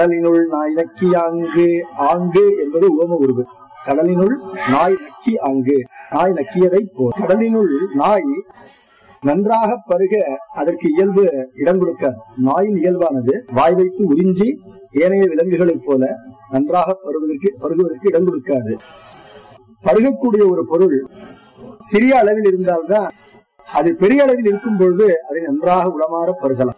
கடலினுள் நாய் நக்கி ஆங்கு ஆங்கு என்பது உவம உருவு கடலினுள் நாய் நக்கி ஆங்கு நாய் நக்கியதை போ கடலினுள் நாய் நன்றாக பருக அதற்கு இயல்பு இடம் கொடுக்காது நாயின் இயல்பானது வாய் வைத்து உறிஞ்சி ஏனைய விலங்குகளைப் போல நன்றாக பருவதற்கு பருகுவதற்கு இடம் கொடுக்காது பருகக்கூடிய ஒரு பொருள் சிறிய அளவில் இருந்தால்தான் அது பெரிய அளவில் இருக்கும் பொழுது அதை நன்றாக உளமாற பருகலாம்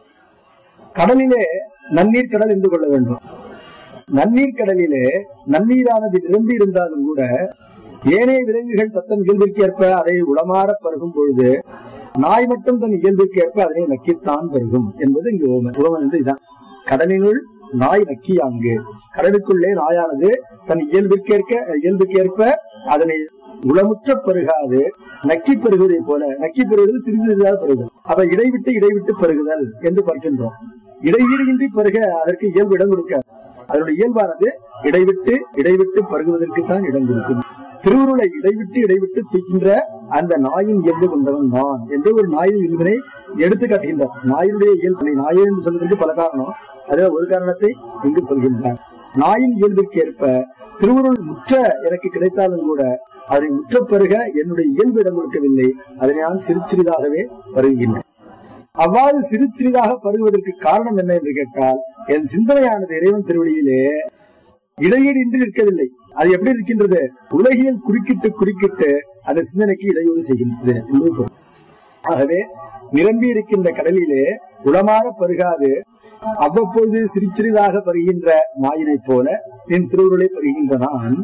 கடலிலே நன்னீர் கடல் என்று கொள்ள வேண்டும் நன்னீர் கடலிலே நன்னீரானது நிரம்பி இருந்தாலும் கூட ஏனைய விலங்குகள் தத்தம் இயல்பிற்கேற்ப அதை உளமாற பருகும் பொழுது நாய் மட்டும் தன் இயல்பிற்கேற்ப அதனை நக்கித்தான் பருகும் என்பது இங்கு ஓமன் ஓமன் என்று இதான் கடலினுள் நாய் நக்கியாங்கு கடலுக்குள்ளே நாயானது தன் இயல்பிற்கேற்க இயல்புக்கேற்ப அதனை உளமுற்ற பருகாது நக்கி பெருகுவதை போல நக்கி பெறுவது சிறிது சிறிதாக பெறுதல் அப்ப இடைவிட்டு இடைவிட்டு பெருகுதல் என்று பார்க்கின்றோம் இடையீடின்றி பருக அதற்கு இயல்பு இடம் கொடுக்க அதனுடைய இயல்பானது இடைவிட்டு இடைவிட்டு பருகுவதற்கு தான் இடம் கொடுக்கும் திருவுருளை இடைவிட்டு இடைவிட்டு தூக்கின்ற அந்த நாயின் இயல்பு கொண்டவன் நான் என்று ஒரு நாயின் இயல்பினை எடுத்து காட்டுகின்றார் நாயினுடைய இயல்பு நாயே என்று சொல்வதற்கு பல காரணம் அதுல ஒரு காரணத்தை இங்கு சொல்கின்றார் நாயின் இயல்பிற்கு ஏற்ப திருவுருள் முற்ற எனக்கு கிடைத்தாலும் கூட அதை முற்ற பெருக என்னுடைய இயல்பு இடம் கொடுக்கவில்லை அதை நான் சிறு சிறிதாகவே பருகின்றேன் அவ்வாறு சிறு சிறிதாக பருகுவதற்கு காரணம் என்ன என்று கேட்டால் என் சிந்தனையானது இறைவன் திருவடியிலே இடையீடின்றி இருக்கவில்லை அது எப்படி இருக்கின்றது உலகியல் குறுக்கிட்டு குறுக்கிட்டு அந்த சிந்தனைக்கு இடையூறு செய்கின்றது என்பது பொருள். ஆகவே நிரம்பி இருக்கின்ற கடலிலே உளமாற பருகாது அவ்வப்போது சிறு சிறிதாக பருகின்ற மாயினைப் போல என் திருவுருளை பருகின்ற நான்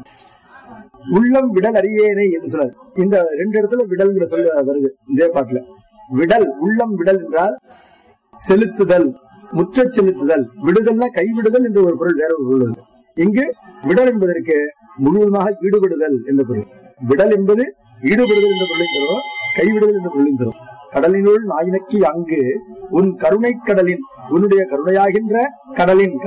உள்ளம் விடல் அறியேனே என்று சொல்றார் இந்த ரெண்டு இடத்துல விடல்ங்கிற சொல்ல வருது இதே பாட்டுல விடல் உள்ளம் விடல் என்றால் செலுத்துதல் முற்றச் செலுத்துதல் விடுதல்னா கைவிடுதல் என்ற ஒரு பொருள் வேற ஒரு பொருள் வருது இங்கு விடல் என்பதற்கு முழுவதுமாக ஈடுபடுதல் என்ற பொருள் விடல் என்பது ஈடுபடுதல் என்ற பொருளையும் தரும் கைவிடுதல் என்ற பொருளையும் தரும் கடலினுள் நாயினக்கி அங்கு உன் கருணை கடலின் உன்னுடைய கருணையாகின்ற கடலின்